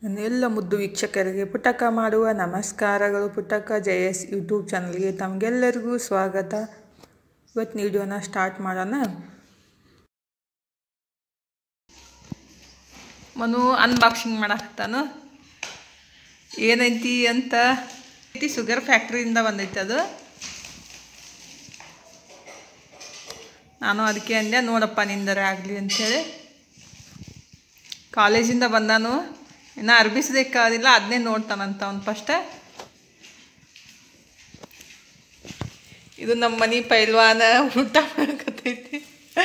ನನ್ನ ಎಲ್ಲ ಮುದ್ದು ವೀಕ್ಷಕರಿಗೆ ಪುಟ್ಟಕ್ಕ ಮಾಡುವ ನಮಸ್ಕಾರಗಳು ಪುಟ್ಟಕ್ಕ ಜಯಸ್ ಯೂಟ್ಯೂಬ್ ಚಾನಲ್ಗೆ ತಮಗೆಲ್ಲರಿಗೂ ಸ್ವಾಗತ ಇವತ್ತಿನ ವಿಡಿಯೋನ ಸ್ಟಾರ್ಟ್ ಮಾಡೋಣ ಮನು ಅನ್ಬಾಕ್ಸಿಂಗ್ ಮಾಡಾಕತ್ತಾನು ಏನೈತಿ ಅಂತ ಐತಿ ಶುಗರ್ ಫ್ಯಾಕ್ಟ್ರಿಯಿಂದ ಬಂದೈತಿ ಅದು ನಾನು ಅದಕ್ಕೆ ಅಂದೆ ನೋಡಪ್ಪ ನಿಂದರೆ ಆಗಲಿ ಅಂಥೇಳಿ ಕಾಲೇಜಿಂದ ಬಂದಾನು ಇನ್ನು ಅರ್ಬಿಸ್ಬೇಕಾದಿಲ್ಲ ಅದನ್ನೇ ನೋಡ್ತಾನಂತ ಅವ್ನು ಫಸ್ಟ್ ಇದು ನಮ್ಮ ಮನೆ ಪೈಲ್ವಾನ ಊಟ ಮಾಡಕತ್ತೈತಿ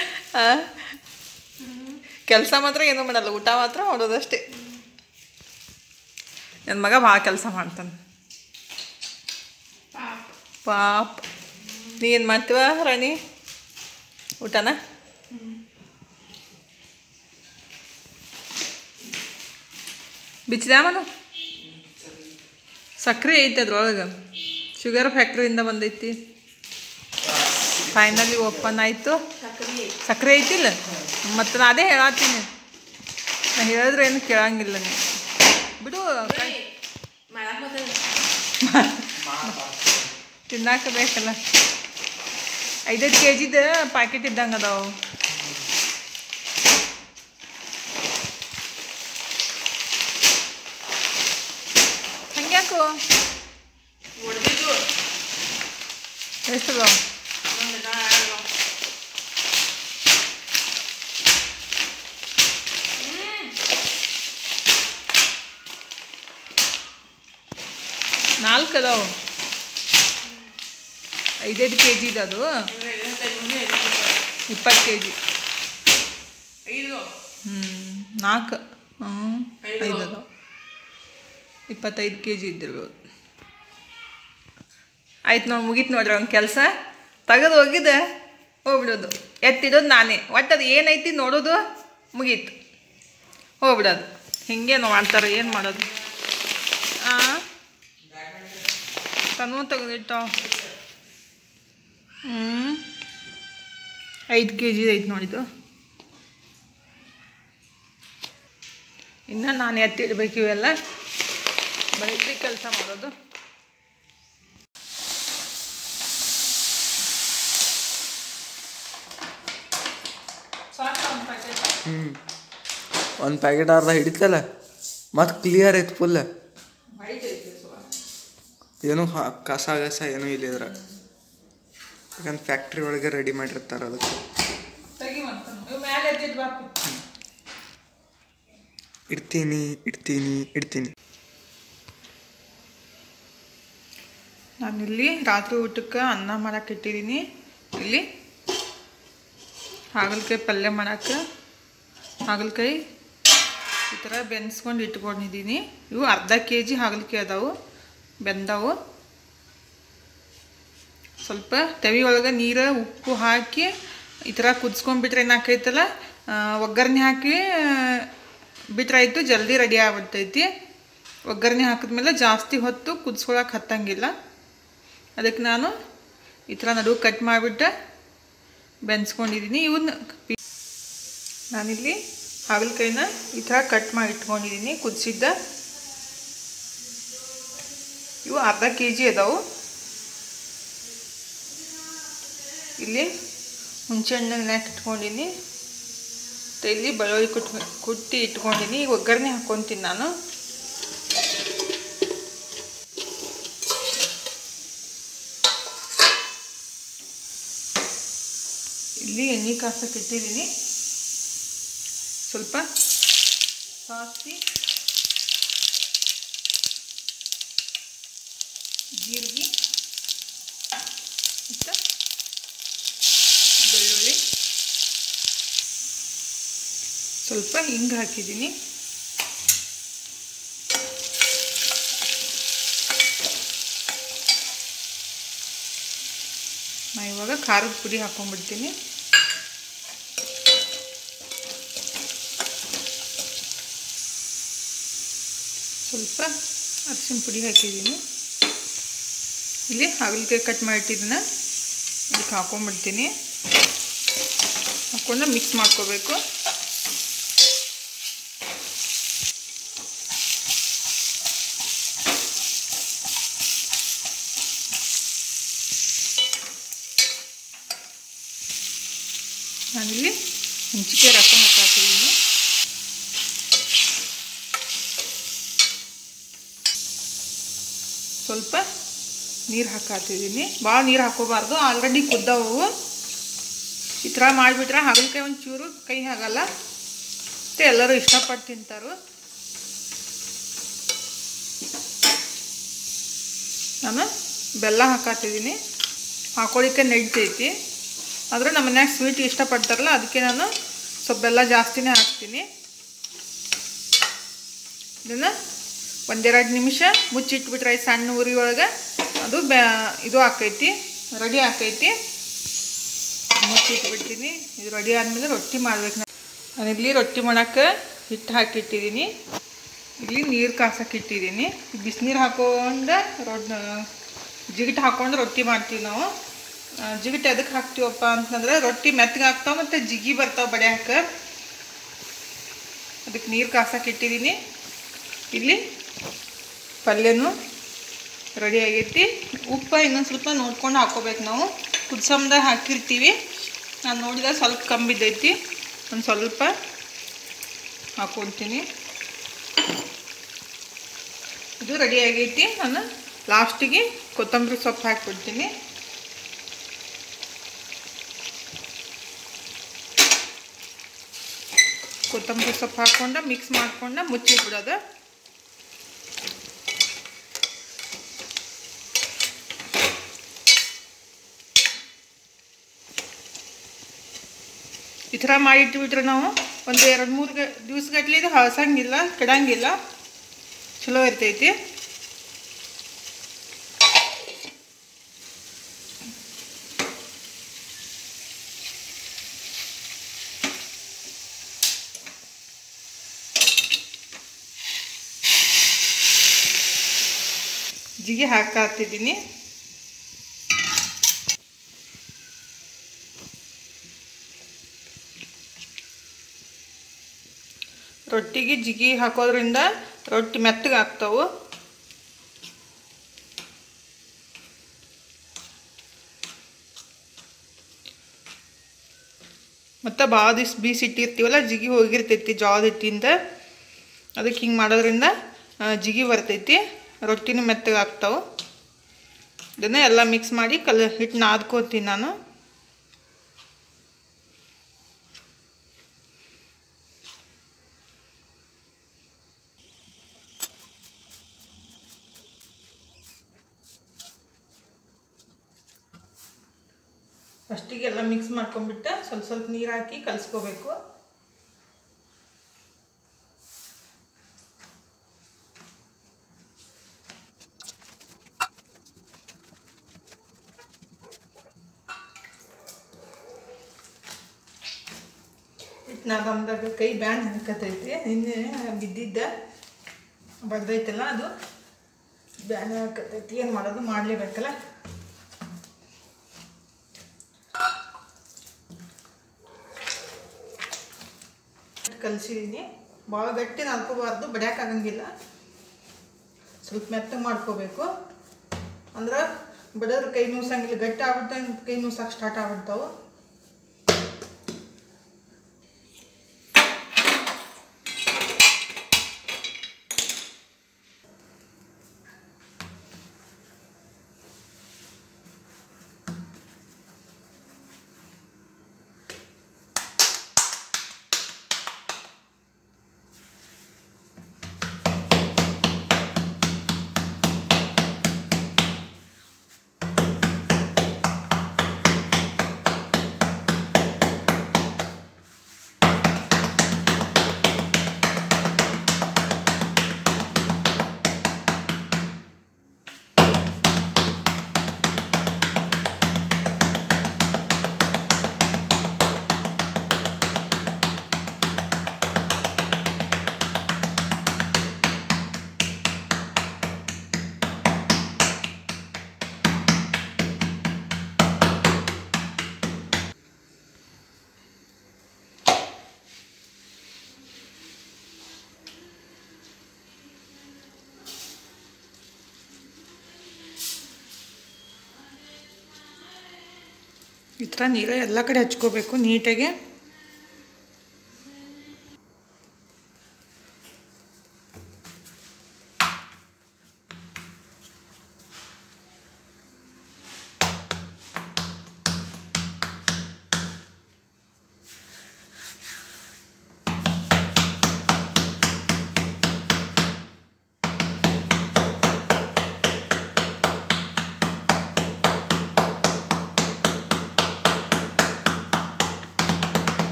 ಕೆಲಸ ಮಾತ್ರ ಏನೂ ಮಾಡಲ್ಲ ಊಟ ಮಾತ್ರ ಮಾಡೋದಷ್ಟೇ ನನ್ನ ಮಗ ಭಾಳ ಕೆಲಸ ಮಾಡ್ತಾನೆ ಪಾಪ ನೀ ಏನು ಮಾಡ್ತೀವ ರಾಣಿ ಊಟನ ಬಿಚ್ಚಿದ್ಯಾಮನು ಸಕ್ಕರೆ ಐತೆ ಅದ್ರೊಳಗೆ ಶುಗರ್ ಫ್ಯಾಕ್ಟ್ರಿಯಿಂದ ಬಂದೈತಿ ಫೈನಲಿ ಓಪನ್ ಆಯಿತು ಸಕ್ಕರೆ ಐತಿಲ್ಲ ಮತ್ತು ನಾ ಅದೇ ಹೇಳತ್ತೀನಿ ನಾ ಹೇಳಿದ್ರೆ ಏನು ಕೇಳಂಗಿಲ್ಲ ನೀವು ಬಿಡು ಕೈ- ತಿನ್ನಾಕ ಬೇಕಲ್ಲ ಐದೈದು ಕೆ ಜಿದ ಪ್ಯಾಕೆಟ್ ಇದ್ದಂಗೆ ಅದಾವು ಹಂಗ್ಯಾಕು ಎಷ್ಟು ಅದಾವು ನಾಲ್ಕು ಅದಾವು ಐದೈದು ಕೆ ಜಿದು ಅದು ಇಪ್ಪತ್ತು ಕೆ ಜಿ ಹ್ಞೂ ನಾಲ್ಕು ಹ್ಞೂ ಐದು ಅದಾವು ಇಪ್ಪತ್ತೈದು ಕೆ ಜಿ ಇದ್ದಿರ್ಬೋದು ಆಯ್ತು ನೋಡಿ ಮುಗೀತು ನೋಡ್ರಿ ಅವ್ನ ಕೆಲಸ ತೆಗೆದು ಹೋಗಿದ್ದೆ ಹೋಗ್ಬಿಡೋದು ಎತ್ತಿಡೋದು ನಾನೇ ಒಟ್ಟು ಅದು ಏನೈತಿ ನೋಡೋದು ಮುಗೀತು ಹೋಗ್ಬಿಡೋದು ಹಿಂಗೇನು ಮಾಡ್ತಾರೆ ಏನು ಮಾಡೋದು ಹಾಂ ತನೂ ತೆಗೆದಿಟ್ಟ ಹ್ಞೂ ಐದು ಕೆ ಜಿ ಐತೆ ನೋಡಿದ್ದು ಇನ್ನು ನಾನು ಎತ್ತಿಡ್ಬೇಕು ಇವೆಲ್ಲ ಬೆಳಿಗ್ಗೆ ಕೆಲಸ ಮಾಡೋದು ಹ್ಞೂ ಒಂದು ಪ್ಯಾಕೆಟ್ ಅರ್ಧ ಹಿಡಿತಲ್ಲ ಮತ್ತು ಕ್ಲಿಯರ್ ಐತೆ ಫುಲ್ ಏನೂ ಹಾ ಕಸ ಗಸ ಏನೂ ಇಲ್ಲ ಇದ್ರ ಯಾಕಂದ್ರೆ ಫ್ಯಾಕ್ಟ್ರಿ ಒಳಗೆ ರೆಡಿ ಮಾಡಿರ್ತಾರೆ ಅದಕ್ಕೆ ತೆಗಿ ಮಾಡ್ತಾನೆ ಇವು ಮೇಲೆ ಎತ್ತಿಟ್ಟು ಬಾಪು ಇಡ್ತೀನಿ ಇಡ್ತೀನಿ ಇಡ್ತೀನಿ ನಾನಿಲ್ಲಿ ರಾತ್ರಿ ಊಟಕ್ಕೆ ಅನ್ನ ಮಾಡಕ್ಕೆ ಇಟ್ಟಿದ್ದೀನಿ ಇಲ್ಲಿ ಹಾಗಲಕಾಯಿ ಪಲ್ಯ ಮಾಡಕ್ಕೆ ಹಾಗಲಕಾಯಿ ಈ ಥರ ಬೆನ್ಸ್ಕೊಂಡು ಇಟ್ಕೊಂಡಿದ್ದೀನಿ ಇವು ಅರ್ಧ ಕೆ ಜಿ ಹಾಗಲಕಾಯಿ ಅದಾವು ಬೆಂದವು ಸ್ವಲ್ಪ ತವಿ ಒಳಗೆ ನೀರು ಉಪ್ಪು ಹಾಕಿ ಈ ಥರ ಕುದಿಸ್ಕೊಂಡ್ಬಿಟ್ರೆ ಏನಾಕೈತಲ್ಲ ಆ, ಒಗ್ಗರಣೆ ಹಾಕಿ ಬಿಟ್ರೆ ಆಯಿತು ಜಲ್ದಿ ರೆಡಿ ಆಗ್ಬಿಡ್ತೈತಿ ಒಗ್ಗರಣೆ ಹಾಕಿದ್ಮೇಲೆ ಜಾಸ್ತಿ ಹೊತ್ತು ಕುದಿಸ್ಕೊಳಕ್ಕೆ ಹತ್ತಂಗಿಲ್ಲ ಅದಕ್ಕೆ ನಾನು ಈ ಥರ ನಡುವೆ ಕಟ್ ಮಾಡಿಬಿಟ್ಟು ಬೆನ್ಸ್ಕೊಂಡಿದ್ದೀನಿ ಇವನ್ನ ಪಿ- ನಾನಿಲ್ಲಿ ಹಾಗಲಕಾಯಿನ ಈ ಥರ ಕಟ್ ಮಾಡಿ ಇಟ್ಕೊಂಡಿದ್ದೀನಿ ಕುದಿಸಿದ್ದ ಇವು ಅರ್ಧ ಕೆ ಜಿ ಅದಾವು ಇಲ್ಲಿ ಹುಣಸೆಹಣ್ಣನ್ನ ಇಟ್ಕೊಂಡಿನಿ ಮತ್ತು ಇಲ್ಲಿ ಬೆಳ್ಳುಳ್ಳಿ ಕುಟ್ ಕುಟ್ಟಿ ಇಟ್ಕೊಂಡಿನಿ ಈಗ ಒಗ್ಗರಣೆ ಹಾಕ್ಕೊತೀನಿ ನಾನು ಇಲ್ಲಿ ಎಣ್ಣೆ ಕಾಸಕ್ಕೆ ಇಟ್ಟಿದ್ದೀನಿ ಸ್ವಲ್ಪ ಸಾಸಿವೆ ಜೀರಿಗೆ ಮತ್ತು ಬೆಳ್ಳುಳ್ಳಿ ಸ್ವಲ್ಪ ಹಿಂಗೆ ಹಾಕಿದ್ದೀನಿ ನಾ ಇವಾಗ ಖಾರದ ಪುಡಿ ಹಾಕೊಂಡ್ಬಿಡ್ತೀನಿ ಸ್ವಲ್ಪ ಅರಿಶಿನ ಪುಡಿ ಹಾಕಿದ್ದೀನಿ ಇಲ್ಲಿ ಹಾಗಲಕಾಯಿ ಕಟ್ ಮಾಡಿಟ್ಟಿದ್ದನ್ನ ಇದಕ್ಕೆ ಹಾಕೊಂಡ್ಬಿಡ್ತೀನಿ ಹಾಕ್ಕೊಂಡು ಮಿಕ್ಸ್ ಮಾಡ್ಕೋಬೇಕು ಮೆಣಸಿಗೆ ರಸ ಹಾಕಾತಿದ್ದೀನಿ ಸ್ವಲ್ಪ ನೀರು ಹಾಕಾತಿದ್ದೀನಿ ಭಾಳ ನೀರು ಹಾಕೋಬಾರ್ದು ಆಲ್ರೆಡಿ ಕುದ್ದವು ಈ ಥರ ಮಾಡಿಬಿಟ್ರೆ ಹಾಗಲಕಾಯಿ ಒಂಚೂರು ಕೈ ಆಗಲ್ಲ ಮತ್ತು ಎಲ್ಲರೂ ಇಷ್ಟಪಟ್ಟು ತಿಂತಾರೆ ನಾನು ಬೆಲ್ಲ ಹಾಕಾತಿದ್ದೀನಿ ಹಾಕೊಳ್ಳಿಕ್ಕೆ ನಡಿತೈತಿ ಆದ್ರೆ ನಮ್ಮ ಮನ್ಯಾಗ ಸ್ವೀಟ್ ಇಷ್ಟಪಡ್ತಾರಲ್ಲ ಅದಕ್ಕೆ ನಾನು ಸ್ವಲ್ಪ ಬೆಲ್ಲ ಜಾಸ್ತಿನೇ ಹಾಕ್ತೀನಿ ಇದನ್ನು ಒಂದೆರಡು ನಿಮಿಷ ಮುಚ್ಚಿಟ್ಬಿಟ್ರೆ ಈ ಸಣ್ಣ ಉರಿ ಒಳಗೆ ಅದು ಬ್ಯಾ ಇದು ಆಕೈತಿ ರೆಡಿ ಆಕೈತಿ ಮುಚ್ಚಿಟ್ಬಿಡ್ತೀನಿ ಇದು ರೆಡಿ ಆದಮೇಲೆ ರೊಟ್ಟಿ ಮಾಡ್ಬೇಕು ನಾನು ಇಲ್ಲಿ ರೊಟ್ಟಿ ಮಾಡೋಕ್ಕೆ ಹಿಟ್ಟು ಹಾಕಿಟ್ಟಿದ್ದೀನಿ ಇಲ್ಲಿ ನೀರು ಕಾಸಕ್ಕೆ ಇಟ್ಟಿದ್ದೀನಿ ಬಿಸಿನೀರು ಹಾಕೊಂಡು ರೊಡ್ ಜಿಗಿಟ್ ಹಾಕೊಂಡು ರೊಟ್ಟಿ ಮಾಡ್ತೀವಿ ನಾವು ಆ, ಜಿಗಿಟ್ ಎದಕ್ಕೆ ಹಾಕ್ತೀವಪ್ಪ ಅಂತಂದ್ರೆ ರೊಟ್ಟಿ ಮೆತ್ತಗೆ ಆಗ್ತಾವೆ ಮತ್ತು ಜಿಗಿ ಬರ್ತಾವೆ ಬಡಿಯಾಕ ಅದಕ್ಕೆ ನೀರು ಕಾಸಕ್ಕೆ ಇಟ್ಟಿದ್ದೀನಿ ಇಲ್ಲಿ ಪಲ್ಯನೂ ರೆಡಿ ಆಗೈತಿ ಉಪ್ಪು ಇನ್ನೊಂದು ಸ್ವಲ್ಪ ನೋಡ್ಕೊಂಡು ಹಾಕೋಬೇಕು ನಾವು ಕುದ್ಸಮ್ದಾಗ ಹಾಕಿರ್ತೀವಿ ನಾನು ನೋಡಿದಾಗ ಸ್ವಲ್ಪ ಕಮ್ಮಿ ಬಿದ್ದೈತಿ ಒಂದು ಸ್ವಲ್ಪ ಹಾಕೊತೀನಿ ಇದು ರೆಡಿ ಆಗೈತಿ ನಾನು ಲಾಸ್ಟಿಗೆ ಕೊತ್ತಂಬರಿ ಸೊಪ್ಪು ಹಾಕ್ಬಿಡ್ತೀನಿ ಕೊತ್ತಂಬರಿ ಸೊಪ್ಪು ಹಾಕ್ಕೊಂಡು ಮಿಕ್ಸ್ ಮಾಡ್ಕೊಂಡು ಮುಚ್ಚಿಬಿಡೋದು ಈ ಥರ ಮಾಡಿಟ್ಬಿಟ್ರೆ ನಾವು ಒಂದು ಎರಡು ಮೂರು ಗ ದಿವ್ಸಗಟ್ಲೆ ಇದು ಹಳಸಂಗಿಲ್ಲ ಕೆಡಂಗಿಲ್ಲ ಚಲೋ ಇರ್ತೈತಿ ಜಿಗಿ ಹಾಕಾತಿದ್ದೀನಿ ರೊಟ್ಟಿಗೆ ಜಿಗಿ ಹಾಕೋದ್ರಿಂದ ರೊಟ್ಟಿ ಮೆತ್ತಗೆ ಆಗ್ತಾವು ಮತ್ತು ಭಾಳ ದಿವ್ಸ ಬೀಸಿ ಇಟ್ಟಿರ್ತೀವಲ್ಲ ಜಿಗಿ ಹೋಗಿರ್ತೈತಿ ಜೋಳದ ಹಿಟ್ಟಿಂದ ಅದಕ್ಕೆ ಹಿಂಗೆ ಮಾಡೋದ್ರಿಂದ ಆ, ಜಿಗಿ ಬರ್ತೈತಿ ರೊಟ್ಟಿನೂ ಮೆತ್ತಗೆ ಆಗ್ತಾವೆ ಇದನ್ನು ಎಲ್ಲ ಮಿಕ್ಸ್ ಮಾಡಿ ಕಲ್ ಹಿಟ್ಟು ನಾದ್ಕೋತೀನಿ ನಾನು ಫಸ್ಟಿಗೆ ಎಲ್ಲ ಮಿಕ್ಸ್ ಮಾಡ್ಕೊಂಡ್ಬಿಟ್ಟು ಸ್ವಲ್ಪ ಸ್ವಲ್ಪ ನೀರು ಹಾಕಿ ಕಲಿಸ್ಕೋಬೇಕು ನಾ ಬಂದಾಗ ಕೈ ಬ್ಯಾನ್ ಹಾಕತೈತಿ ನಿನ್ನೆ ಬಿದ್ದಿದ್ದ ಬಡ್ದೈತಲ್ಲ ಅದು ಬ್ಯಾನ್ ಹಾಕತೈತಿ ಏನು ಮಾಡೋದು ಮಾಡಲೇಬೇಕಲ್ಲ ಕಲಿಸಿದ್ದೀನಿ ಭಾಳ ಗಟ್ಟಿ ನಾದ್ಕೋಬಾರ್ದು ಬಡಿಯೋಕ್ಕಾಗಂಗಿಲ್ಲ ಸ್ವಲ್ಪ ಮೆತ್ತಗೆ ಮಾಡ್ಕೋಬೇಕು ಅಂದ್ರೆ ಬಡಿಯೋದ್ರ ಕೈ ನುಸಂಗಿಲ್ಲ ಗಟ್ಟಿ ಆಗ್ಬಿಟ್ಟು ಕೈ ನುಸಕ್ಕೆ ಸ್ಟಾರ್ಟ್ ಆಗ್ಬಿಡ್ತಾವೆ ಈ ಥರ ನೀರ ಎಲ್ಲ ಕಡೆ ಹಚ್ಕೋಬೇಕು ನೀಟಾಗಿ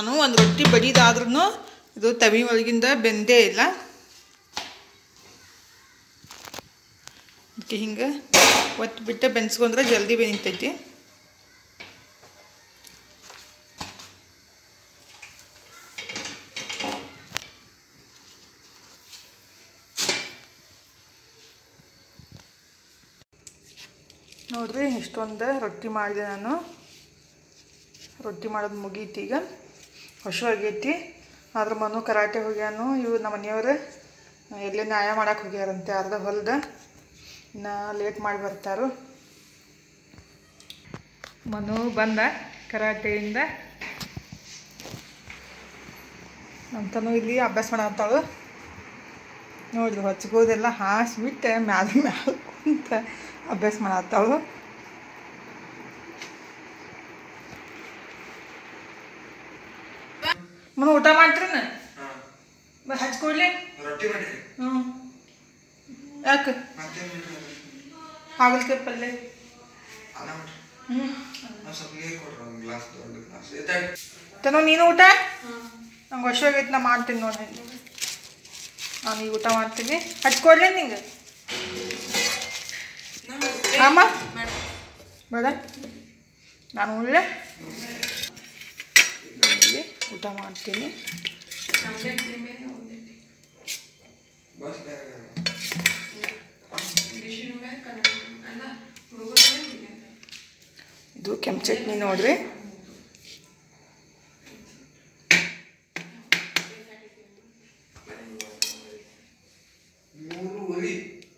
ನಾನು ಒಂದು ರೊಟ್ಟಿ ಬಡಿದಾದ್ರೂ ಇದು ತವಿ ಒಳಗಿಂದ ಬೆಂದೇ ಇಲ್ಲ ಅದಕ್ಕೆ ಹಿಂಗೆ ಒತ್ತು ಬಿಟ್ಟು ಬೆನ್ಸ್ಕೊಂಡ್ರೆ ಜಲ್ದಿ ಬೆನಿತೈತಿ ನೋಡ್ರಿ ಇಷ್ಟೊಂದು ರೊಟ್ಟಿ ಮಾಡಿದೆ ನಾನು ರೊಟ್ಟಿ ಮಾಡೋದು ಮುಗೀತು ಈಗ ಹಶು ಆಗೈತಿ ಆದ್ರೆ ಮನು ಕರಾಟೆ ಹೋಗ್ಯಾನು ಇವು ನಮ್ಮ ಮನೆಯವರು ಎಲ್ಲೇ ನ್ಯಾಯ ಮಾಡಕ್ಕೆ ಹೋಗ್ಯಾರಂತೆ ಅರ್ಧ ಹೊಲ್ದ ಇನ್ನು ಲೇಟ್ ಮಾಡಿ ಬರ್ತಾರು ಮನು ಬಂದ ಕರಾಟೆಯಿಂದ ಅಂತನೂ ಇಲ್ಲಿ ಅಭ್ಯಾಸ ಮಾಡತ್ತಾಳು ನೋಡ್ರಿ ಹೊಚ್ಕೋದೆಲ್ಲ ಹಾಸ್ಬಿಟ್ಟು ಮ್ಯಾಲ ಮ್ಯಾಲ ಕುಂತ ಅಭ್ಯಾಸ ಮಾಡತ್ತಾಳು ಮನ ಊಟ ಮಾಡ್ತೀರನ ಹಚ್ಕೊಡ್ಲಿ ರೊಟ್ಟಿ ಮಾಡಿರಿ ಹ್ಞೂ ಯಾಕೆ ಹಾಗಲ್ಕಾಯಿ ಪಲ್ಯ ಅನ್ನ ಮಾಡ್ರಿ ಹ್ಞೂ ನಾವು ಸ್ವಲ್ಪ ನೀರು ಕೊಡ್ರಿ ಒಂದು ಗ್ಲಾಸ್ ದೊಡ್ಡ ಗ್ಲಾಸ್ ಎತ್ತಾಡಿ ತನೋ ನೀನು ಊಟ ನಂಗೆ ವರ್ಷ ಆಗೈತೆ ನಾ ಮಾಡ್ತೀನಿ ನೋಡಿ ನಾನು ಈಗ ಊಟ ಮಾಡ್ತೀನಿ ಹಚ್ಕೊಡ್ಲಿ ನಿಂಗೆ ಅಮ್ಮ ಬೇಡ ನಾನು ಉಳ್ಳೆ ಇಲ್ಲಿ ಊಟ ಮಾಡ್ತೀನಿ ಬಸ್ ಬೇರೆ ಇದು ಕೆಂಪು ಚಟ್ನಿ ನೋಡ್ರಿ ಮೂರುವರೆ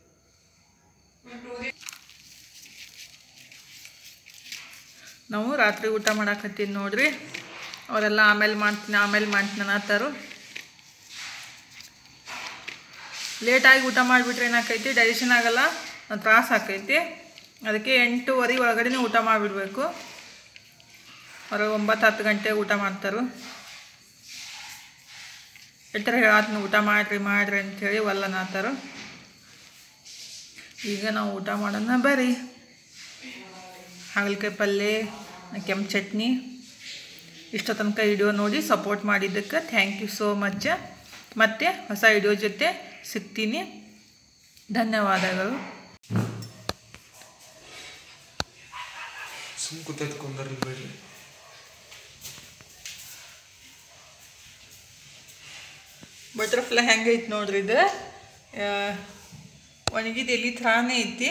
ನಾವು ರಾತ್ರಿ ಊಟ ಮಾಡಾಕತ್ತೀನಿ ನೋಡ್ರಿ ಅವರೆಲ್ಲ ಆಮೇಲೆ ಮಾಡ್ತೀನಿ ಆಮೇಲೆ ಮಾಡ್ತೀನಿ ಅನ್ನತ್ತಾರು ಲೇಟಾಗಿ ಊಟ ಮಾಡಿಬಿಟ್ರೆ ಏನಾಕೈತಿ ಡೈಜೆಷನ್ ಆಗಲ್ಲ ತ್ರಾಸ ಆಕೈತಿ ಅದಕ್ಕೆ ಎಂಟೂವರೆ ಒಳಗಡೆನೇ ಊಟ ಮಾಡಿಬಿಡ್ಬೇಕು ಹೊರಗೆ ಒಂಬತ್ತು ಹತ್ತು ಗಂಟೆಗೆ ಊಟ ಮಾಡ್ತಾರೆ ಎಟ್ಟರೆ ಹೇಳತ್ನ ಊಟ ಮಾಡಿರಿ ಮಾಡಿರಿ ಅಂಥೇಳಿ ಒಲ್ಲನಾತಾರು ಈಗ ನಾವು ಊಟ ಮಾಡೋಣ ಬರ್ರಿ ಹಾಗಲಕಾಯಿ ಪಲ್ಯ ಕೆಂಪು ಚಟ್ನಿ ಇಷ್ಟ ತನಕ ವಿಡಿಯೋ ನೋಡಿ ಸಪೋರ್ಟ್ ಮಾಡಿದ್ದಕ್ಕೆ ಥ್ಯಾಂಕ್ ಯು ಸೋ ಮಚ್ ಮತ್ತೆ ಹೊಸ ವಿಡಿಯೋ ಜೊತೆ ಸಿಗ್ತೀನಿ ಧನ್ಯವಾದಗಳು ಸುಮ್ ಕೂತೈತ್ ಕುಂದರ್ಲಿ ಬಿಡ್ರಿ ಬಟರ್ಫ್ಲೈ ಹೆಂಗೈತಿ ನೋಡ್ರಿ ಇದು ಆ, ಒಣಗಿದ ಎಲಿ ಥರಾನೇ ಐತಿ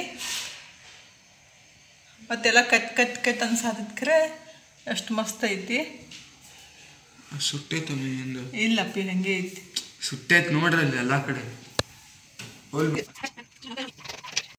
ಮತ್ತೆಲ್ಲ ಕಟ್ ಕಟ್ ಕಟ್ ಅನ್ಸಾದಕ್ರೆ ಎಷ್ಟು ಮಸ್ತ್ ಐತಿ ಸುಟ್ಟೈತಮ್ಮಿ ಎಂದು ಇಲ್ಲಪ್ಪಿ ಹಂಗೆ ಐತಿ ಸುಟ್ಟೈತ್ ನೋಡ್ರಿ ಅಲ್ಲಿ ಎಲ್ಲಾ ಕಡೆ ಹೋಗ್ಲಿ